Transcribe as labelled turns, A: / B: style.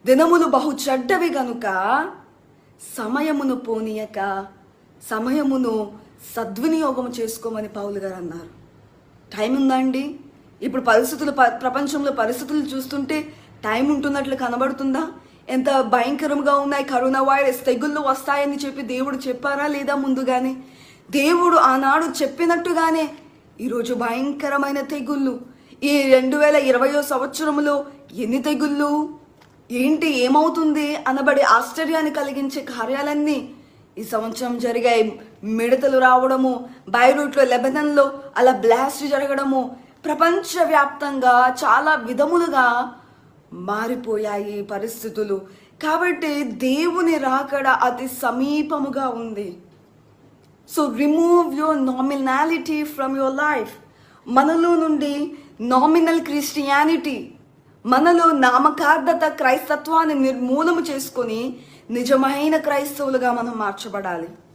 A: దినములు బహు చెడ్డవి గనుక సమయమును పోనీయక సమయమును సద్వినియోగం చేసుకోమని పౌలు గారు అన్నారు టైం ఉందా అండి ఇప్పుడు పరిస్థితులు ప- ప్రపంచంలో పరిస్థితులు చూస్తుంటే టైం ఉంటున్నట్లు కనబడుతుందా ఎంత భయంకరంగా ఉన్నాయి కరోనా వైరస్ తెగుళ్ళు వస్తాయని చెప్పి దేవుడు చెప్పారా లేదా ముందుగానే దేవుడు ఆనాడు చెప్పినట్టుగానే ఈరోజు భయంకరమైన తెగుళ్ళు ఈ రెండు వేల ఇరవయో సంవత్సరంలో ఎన్ని తెగుళ్ళు ఏంటి ఏమవుతుంది అనబడి ఆశ్చర్యాన్ని కలిగించే కార్యాలన్నీ ఈ సంవత్సరం జరిగాయి మిడతలు రావడము బైరూట్లో లెబనన్లో అలా బ్లాస్ట్ జరగడము ప్రపంచవ్యాప్తంగా చాలా విధములుగా మారిపోయాయి పరిస్థితులు కాబట్టి దేవుని రాకడ అతి సమీపముగా ఉంది so remove your nominality from your life మనలో నుండి నామినల్ క్రిస్టియానిటీ మనలో నామకార్థత క్రైస్తత్వాన్ని నిర్మూలన చేసుకొని నిజమైన క్రైస్తవులుగా మనం మార్చబడాలి